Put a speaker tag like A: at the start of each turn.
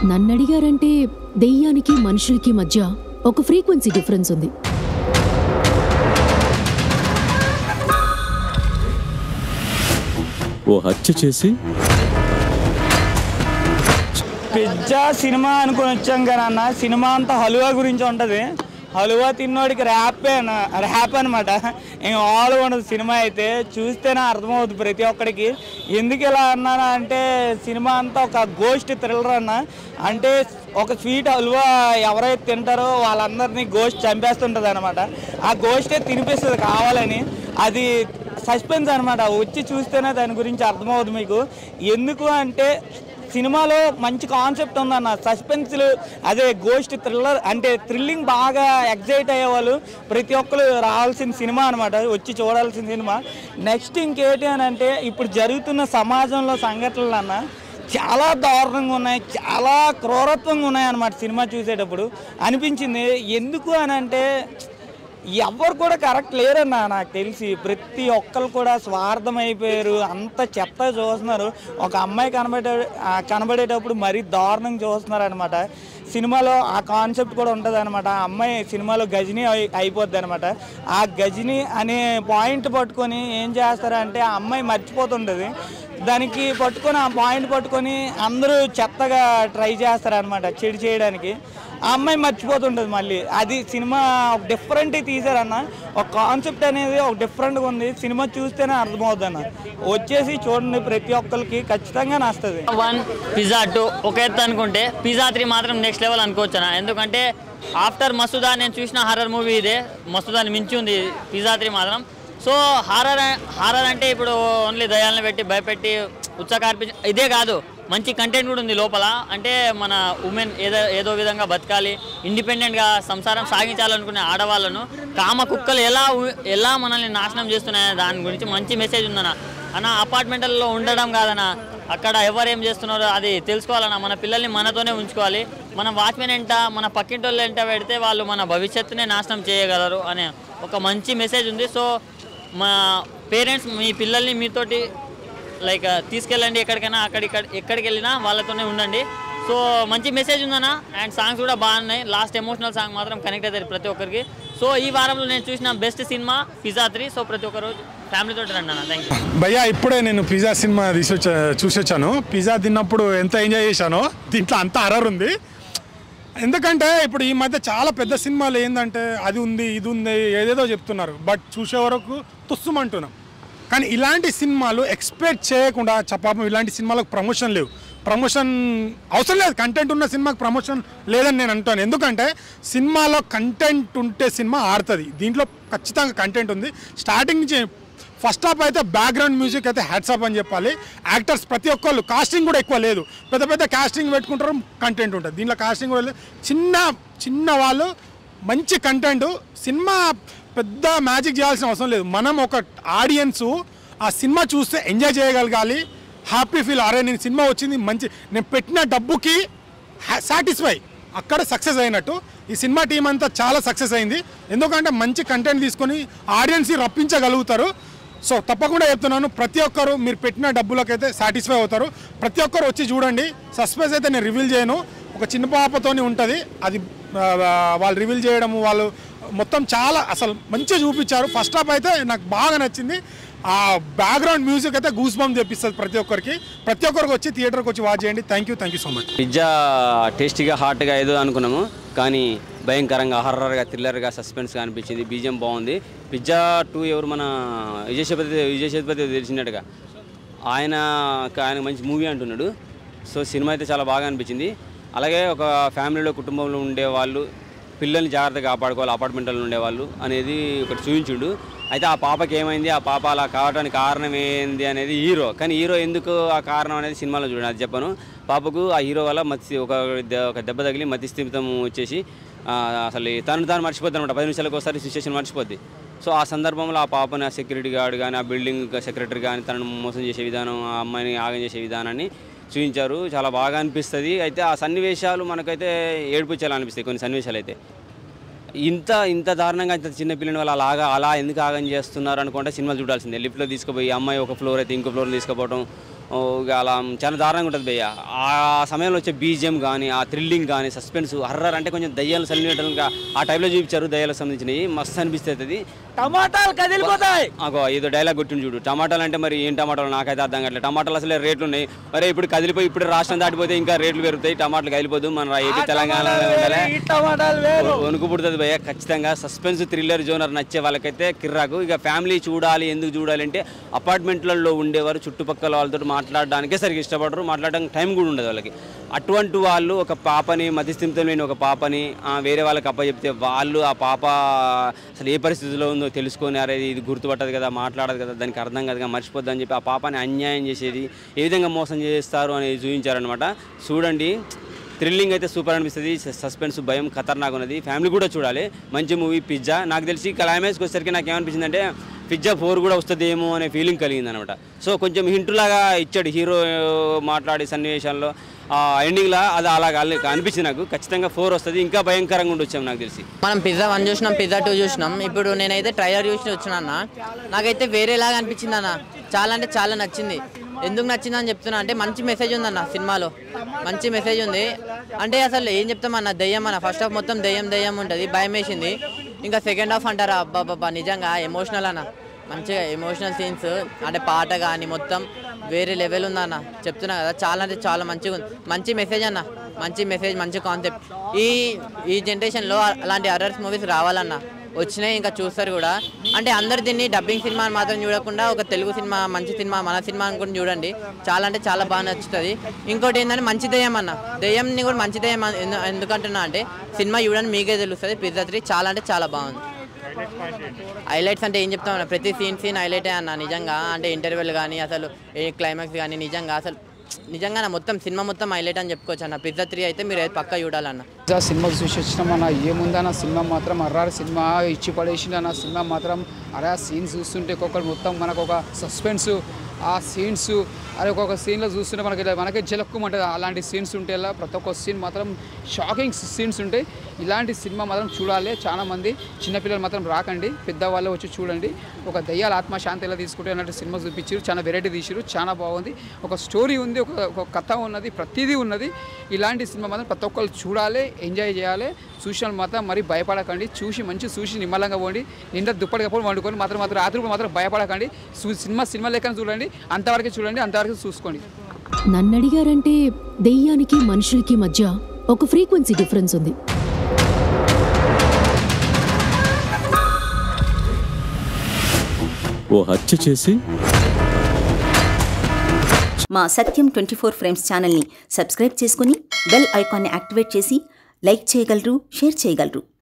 A: నన్ను అడిగారంటే దెయ్యానికి మనుషులకి మధ్య ఒక ఫ్రీక్వెన్సీ డిఫరెన్స్ ఉంది
B: ఓ హత్య చేసి
C: పిజ్జా సినిమా అనుకుని వచ్చాం కానీ అన్న సినిమా అంతా హలువా గురించి ఉంటుంది హలువా తిన్నోడికి ర్యాప్ ర్యాప్ అనమాట ఇంక ఆల్ ఉండదు సినిమా అయితే చూస్తేనే అర్థమవుతుంది ప్రతి ఒక్కడికి ఎందుకు ఇలా అన్నాను అంటే సినిమా అంతా ఒక గోస్ట్ థ్రిల్లర్ అన్న అంటే ఒక స్వీట్ హల్వా ఎవరైతే తింటారో వాళ్ళందరినీ గోస్ట్ చంపేస్తుంటుంది అనమాట ఆ గోస్టే తినిపిస్తుంది కావాలని అది సస్పెన్స్ అనమాట వచ్చి చూస్తేనే దాని గురించి అర్థమవుతుంది మీకు ఎందుకు అంటే సినిమాలో మంచి కాన్సెప్ట్ ఉందన్న సస్పెన్స్లు అదే గోస్ట్ థ్రిల్లర్ అంటే థ్రిల్లింగ్ బాగా ఎగ్జైట్ అయ్యేవాళ్ళు ప్రతి ఒక్కరు రావాల్సిన సినిమా అనమాట వచ్చి చూడాల్సిన సినిమా నెక్స్ట్ ఇంకేంటి అని అంటే ఇప్పుడు జరుగుతున్న సమాజంలో సంఘటనలు అన్న చాలా దారుణంగా ఉన్నాయి చాలా క్రూరత్వంగా ఉన్నాయి అన్నమాట సినిమా చూసేటప్పుడు అనిపించింది ఎందుకు అని అంటే ఎవరు కూడా కరెక్ట్ లేరన్న నాకు తెలిసి ప్రతి ఒక్కరు కూడా స్వార్థం అయిపోయారు అంత చెత్త చూస్తున్నారు ఒక అమ్మాయి కనబడే ఆ కనబడేటప్పుడు మరీ దారుణంగా చూస్తున్నారు అనమాట సినిమాలో ఆ కాన్సెప్ట్ కూడా ఉంటుంది అనమాట ఆ అమ్మాయి సినిమాలో గజని అయి అయిపోద్ది అనమాట ఆ గజని అనే పాయింట్ పట్టుకొని ఏం చేస్తారంటే ఆ అమ్మాయి మర్చిపోతుంటుంది దానికి పట్టుకొని ఆ పాయింట్ పట్టుకొని అందరూ చెత్తగా ట్రై చేస్తారనమాట చెడు చేయడానికి ఆ అమ్మాయి మర్చిపోతుంటుంది మళ్ళీ అది సినిమా ఒక డిఫరెంట్ తీసారన్న ఒక కాన్సెప్ట్ అనేది ఒక డిఫరెంట్గా ఉంది సినిమా చూస్తేనే అర్థమవుతుంది అన్న వచ్చేసి చూడండి ప్రతి ఒక్కరికి ఖచ్చితంగా నస్తుంది
D: వన్ పిజ్జా టూ ఒక ఎత్తు అనుకుంటే పిజ్జా త్రీ మాత్రం నెక్స్ట్ లెవెల్ అనుకోవచ్చునా ఎందుకంటే ఆఫ్టర్ మసూదా నేను చూసిన హర్రర్ మూవీ ఇదే మసూదాని మించి ఉంది పిజ్జా త్రీ మాత్రం సో హారర్ హారర్ అంటే ఇప్పుడు ఓన్లీ దయాలను పెట్టి భయపెట్టి ఉత్సాహ ఇదే కాదు మంచి కంటెంట్ కూడా ఉంది లోపల అంటే మన ఉమెన్ ఏదో ఏదో విధంగా బతకాలి ఇండిపెండెంట్గా సంసారం సాగించాలనుకునే ఆడవాళ్ళను కామ కుక్కలు ఎలా ఉ- ఎలా మనల్ని నాశనం చేస్తున్నాయి దాని గురించి మంచి మెసేజ్ ఉందన్న అన్న అపార్ట్మెంట్లలో ఉండడం కాదన్న అక్కడ ఎవరు ఏం చేస్తున్నారో అది తెలుసుకోవాలన్న మన పిల్లల్ని మనతోనే ఉంచుకోవాలి మన వాచ్మెన్ ఎంట మన పక్కింటి వాళ్ళు ఎంట పెడితే వాళ్ళు మన భవిష్యత్తునే నాశనం చేయగలరు అనే ఒక మంచి మెసేజ్ ఉంది సో మా పేరెంట్స్ మీ పిల్లల్ని మీతోటి లైక్ తీసుకెళ్ళండి ఎక్కడికైనా అక్కడిక్కడ ఎక్కడికి వెళ్ళినా వాళ్ళతోనే ఉండండి సో మంచి మెసేజ్ ఉందన్న అండ్ సాంగ్స్ కూడా బాగున్నాయి లాస్ట్ ఎమోషనల్ సాంగ్ మాత్రం కనెక్ట్ అవుతుంది ప్రతి ఒక్కరికి సో ఈ వారంలో నేను చూసిన best cinema pizza three so ప్రతి ఒక్కరు ఫ్యామిలీతో రండి అన్న థ్యాంక్ యూ
E: భయ్యా ఇప్పుడే నేను పిజ్జా సినిమా తీసుకొచ్చా చూసొచ్చాను పిజ్జా తిన్నప్పుడు ఎంత ఎంజాయ్ చేశానో దీంట్లో అంత అరర్ ఉంది ఎందుకంటే ఇప్పుడు ఈ మధ్య చాలా పెద్ద సినిమాలు ఏంటంటే అది ఉంది ఇది ఉంది ఏదేదో చెప్తున్నారు బట్ చూసే వరకు తుస్సుమంటున్నాం కానీ ఇలాంటి సినిమాలు ఎక్స్పెక్ట్ చేయకుండా చ- పాపం ఇలాంటి సినిమాలకు ప్రమోషన్ లేవు ప్రమోషన్ అవసరం లేదు కంటెంట్ ఉన్న సినిమాకి ప్రమోషన్ లేదని నేను అంటాను ఎందుకంటే సినిమాలో కంటెంట్ ఉంటే సినిమా ఆడుతుంది దీంట్లో ఖచ్చితంగా కంటెంట్ ఉంది స్టార్టింగ్ నుంచి ఫస్ట్ హాఫ్ అయితే బ్యాక్గ్రౌండ్ మ్యూజిక్ అయితే హ్యాట్సాప్ అని చెప్పాలి యాక్టర్స్ ప్రతి ఒక్కళ్ళు కాస్టింగ్ కూడా ఎక్కువ లేదు పెద్ద పెద్ద కాస్టింగ్ పెట్టుకుంటారు కంటెంట్ ఉంటుంది దీంట్లో కాస్టింగ్ కూడా లేదు చిన్న చిన్న వాళ్ళు మంచి కంటెంట్ సినిమా పెద్ద మ్యాజిక్ చేయాల్సిన అవసరం లేదు మనం ఒక ఆడియన్స్ ఆ సినిమా చూస్తే ఎంజాయ్ చేయగలగాలి హ్యాపీ ఫీల్ అరే నేను సినిమా వచ్చింది మంచి నేను పెట్టిన డబ్బుకి సాటిస్ఫై అక్కడ సక్సెస్ అయినట్టు ఈ సినిమా టీం అంతా చాలా సక్సెస్ అయింది ఎందుకంటే మంచి కంటెంట్ తీసుకొని ఆడియన్స్ని రప్పించగలుగుతారు సో తప్పకుండా చెప్తున్నాను ప్రతి ఒక్కరు మీరు పెట్టిన డబ్బులకైతే సాటిస్ఫై అవుతారు ప్రతి ఒక్కరు వచ్చి చూడండి సస్పెన్స్ అయితే నేను రివీల్ చేయను ఒక చిన్న పాపతోని ఉంటుంది అది ఆ, వాళ్ళు రివీల్ చేయడము వాళ్ళు మొత్తం చాలా అసలు మంచిగా చూపించారు ఫస్ట్ హాఫ్ అయితే నాకు బాగా నచ్చింది ఆ బ్యాక్గ్రౌండ్ మ్యూజిక్ అయితే గూస్ బంప్ తెప్పిస్తుంది ప్రతి ఒక్కరికి ప్రతి ఒక్కరికి వచ్చి థియేటర్కి వచ్చి వాచ్ చేయండి thank you thank you so much
F: pizza టేస్టీగా హాట్గా ఏదో అనుకున్నాము కానీ భయంకరంగా హర్రర్గా థ్రిల్లర్గా సస్పెన్స్గా అనిపించింది బీజం బాగుంది పిజ్జా టూ ఎవరు మన విజయ్ సేతుపతి విజయ్ సేతుపతి తెలిసినట్టుగా ఆయన ఆయన మంచి మూవీ అంటున్నాడు సో సినిమా అయితే చాలా బాగా అనిపించింది అలాగే ఒక ఫ్యామిలీలో కుటుంబంలో ఉండే వాళ్ళు పిల్లల్ని జాగ్రత్తగా కాపాడుకోవాలి అపార్ట్మెంట్లో ఉండేవాళ్ళు అనేది ఒకటి చూపించుండు అయితే ఆ పాపకి ఏమైంది ఆ పాప అలా కావడానికి కారణం ఏంది అనేది హీరో కానీ హీరో ఎందుకు ఆ కారణం అనేది సినిమాలో చూడండి అది చెప్పాను పాపకు ఆ హీరో వల్ల మత్స్య ఒక దె- ఒక దెబ్బ తగిలి మతిస్థిమితం వచ్చేసి ఆ, అసలు తను తాను మర్చిపోద్ది అనమాట పది నిమిషాలకు ఒకసారి సిచ్యువేషన్ మర్చిపోద్ది సో ఆ సందర్భంలో ఆ పాపని ఆ సెక్యూరిటీ గార్డ్ కానీ ఆ బిల్డింగ్ సెక్రటరీ కానీ తనను మోసం చేసే విధానం ఆ అమ్మాయిని ఆగం చేసే విధానాన్ని చూపించారు చాలా బాగా అనిపిస్తుంది అయితే ఆ సన్నివేశాలు మనకైతే ఏడిపించాలి అనిపిస్తాయి కొన్ని సన్నివేశాలు అయితే ఇంత ఇంత దారుణంగా ఇంత చిన్న పిల్లని వాళ్ళు అలాగా అలా ఎందుకు ఆగం చేస్తున్నారు అనుకుంటే సినిమాలు చూడాల్సిందే లిఫ్ట్లో తీసుకుపోయి అమ్మాయి ఒక ఫ్లోర్ అయితే ఇంకో ఫ్లోర్ తీసుకుపోవడం ఓ, ఇక అలా చాలా దారుణంగా ఉంటుంది భయ్య ఆ సమయంలో వచ్చే బీజిఎం కానీ ఆ థ్రిల్లింగ్ కానీ సస్పెన్స్ హర్రర్ అంటే కొంచెం దయ్యాలు సల్లినట్టుగా ఆ టైంలో చూపించారు దయ్యాలకు సంబంధించినవి మస్తు అనిపిస్తుంది అది
C: టమాటాలు కదిలిపోతాయి
F: అగో ఏదో డైలాగ్ కొట్టింది చూడు టమాటాలు అంటే మరి ఏం టమాటాలు నాకైతే అర్థం కావట్లేదు టమాటాలు అసలే రేట్లు ఉన్నాయి మరి ఇప్పుడు కదిలిపోయి ఇప్పుడు రాష్ట్రం దాటిపోతే ఇంకా రేట్లు పెరుగుతాయి టమాటాలు కదిలిపోదు మన ఏపీ తెలంగాణలో ఉండాలి
C: ఈ టమాటాలు వేరు
F: వణుకు పుడుతుంది భయ్య ఖచ్చితంగా సస్పెన్స్ థ్రిల్లర్ జోనర్ నచ్చే వాళ్ళకైతే కిర్రాకు ఇక ఫ్యామిలీ చూడాలి ఎందుకు చూడాలి అంటే అపార్ట్మెంట్లలో ఉండేవారు చుట్టుపక్కల వాళ్ళతో మాట్లాడడానికే సరిగ్గా ఇష్టపడరు మాట్లాడడానికి టైం కూడా ఉండదు వాళ్ళకి అటువంటి వాళ్ళు ఒక పాపని మతిస్థిమితం లేని ఒక పాపని ఆ, వేరే వాళ్ళకి అప్పచెప్తే వాళ్ళు ఆ పాప అసలు ఏ పరిస్థితిలో ఉందో తెలుసుకొని అరే ఇది గుర్తుపట్టదు కదా మాట్లాడదు కదా దానికి అర్థం కాదు కదా మర్చిపోద్దని చెప్పి ఆ పాపని అన్యాయం చేసేది ఏ విధంగా మోసం చేస్తారు అనేది చూపించారనమాట చూడండి థ్రిల్లింగ్ అయితే సూపర్ అనిపిస్తుంది సస్పెన్స్ భయం ఖతర్నాక్ ఉన్నది ఫ్యామిలీ కూడా చూడాలి మంచి మూవీ పిజ్జా నాకు తెలిసి క్లైమాక్స్కి వచ్చేసరికి నాకు ఏమనిపించింది అంటే పిజ్జా ఫోర్ కూడా వస్తుందేమో అనే ఫీలింగ్ కలిగింది అనమాట సో కొంచెం హింట్ లాగా ఇచ్చాడు హీరో మాట్లాడే సన్నివేశాల్లో ఆ ఎండింగ్లో అది అలాగా అనిపించింది నాకు ఖచ్చితంగా ఫోర్ వస్తుంది ఇంకా భయంకరంగా ఉండొచ్చాము నాకు తెలిసి
B: మనం పిజ్జా వన్ చూసినాం పిజ్జా టూ చూసినాం ఇప్పుడు నేనైతే ట్రైలర్ చూసి వచ్చిన అన్న నాకైతే వేరేలాగా అనిపించింది అన్న చాలా అంటే చాలా నచ్చింది ఎందుకు నచ్చింది అని చెప్తున్నా అంటే మంచి మెసేజ్ ఉంది అన్న సినిమాలో మంచి మెసేజ్ ఉంది అంటే అసలు ఏం చెప్తామన్న దయ్యం అన్న ఫస్ట్ హాఫ్ మొత్తం దయ్యం దయ్యం ఉంటుంది భయం వేసింది ఇంకా సెకండ్ హాఫ్ అంటారా అబ్బాబ్బా నిజంగా ఎమోషనల్ అన్న మంచిగా ఎమోషనల్ సీన్స్ అంటే పాట కానీ మొత్తం వేరే లెవెల్ ఉందన్న చెప్తున్నా కదా చాలా అంటే చాలా మంచిగా ఉంది మంచి మెసేజ్ అన్న మంచి మెసేజ్ మంచి కాన్సెప్ట్ ఈ ఈ జనరేషన్లో అలాంటి అర్రర్స్ మూవీస్ రావాలన్న వచ్చినాయి ఇంకా చూస్తారు కూడా అంటే అందరు దీన్ని డబ్బింగ్ సినిమా అని మాత్రం చూడకుండా ఒక తెలుగు సినిమా మంచి సినిమా మన సినిమా అనుకుని చూడండి చాలా అంటే చాలా బాగా నచ్చుతుంది ఇంకోటి ఏంటంటే మంచి దయ్యం అన్న దయ్యంని కూడా మంచి దయ్యం అన్- ఎందు- ఎందుకంటున్నా అంటే సినిమా చూడండి మీకే తెలుస్తుంది పిజ్జా త్రీ చాలా అంటే చాలా బాగుంది హైలైట్స్ అంటే ఏం చెప్తాం అన్న ప్రతి సీన్ సీన్ హైలైటే అన్న నిజంగా అంటే ఇంటర్వెల్ కానీ అసలు ఏ క్లైమాక్స్ కానీ నిజంగా అసలు నిజంగా నా మొత్తం సినిమా మొత్తం హైలైట్ అని చెప్పుకోవచ్చు అన్న పిజ్జా త్రీ అయితే మీరు అయితే పక్కా చూడాలన్న
G: పిజ్జా సినిమా చూసి వచ్చినామన్న ఏముందన్న సినిమా మాత్రం అర్రారు సినిమా ఇచ్చి పడేసిండన్న సినిమా మాత్రం అరే ఆ సీన్స్ చూస్తుంటే ఒక్కొక్కటి మొత్తం మనకు ఒక సస్పెన్స్ ఆ సీన్స్ అరే ఒక్కొక్క సీన్లో చూస్తుంటే మనకి ఇలా- మనకే జలక్కుమంటుంది అలాంటి సీన్స్ ఉంటే ఇలా ప్రతి ఒక్క సీన్ మాత్రం షాకింగ్ సీన్స్ ఉంటాయి ఇలాంటి సినిమా మాత్రం చూడాలి చాలా మంది చిన్నపిల్లలు మాత్రం రాకండి పెద్దవాళ్ళు వచ్చి చూడండి ఒక దయ్యాల ఆత్మశాంతి ఎలా తీసుకుంటే అన్నట్టు సినిమా చూపించారు చాలా వెరైటీ తీసారు చాలా బాగుంది ఒక స్టోరీ ఉంది ఒక ఒక కథ ఉన్నది ప్రతిదీ ఉన్నది ఇలాంటి సినిమా మాత్రం ప్రతి ఒక్కరు చూడాలి ఎంజాయ్ చేయాలి చూసిన వాళ్ళు మాత్రం మరి భయపడకండి చూసి మంచి చూసి నిమ్మలంగా పోండి నిండా దుప్పటి కప్పుడు వండుకొని మాత్రం మాత్రం రాత్రి పూట మాత్రం భయపడకండి చూ- సినిమా సినిమా లెక్కన చూడండి అంతవరకు చూడండి అంతవరకు చూసుకోండి
A: నన్ను అడిగారంటే దెయ్యానికి మనుషులకి మధ్య ఒక ఫ్రీక్వెన్సీ డిఫరెన్స్ ఉంది
H: ఓ హత్య చేసి
I: మా సత్యం ట్వంటీ ఫోర్ ఫ్రేమ్స్ ఛానల్ని సబ్స్క్రైబ్ చేసుకుని బెల్ ఐకాన్ని యాక్టివేట్ చేసి లైక్ చేయగలరు షేర్ చేయగలరు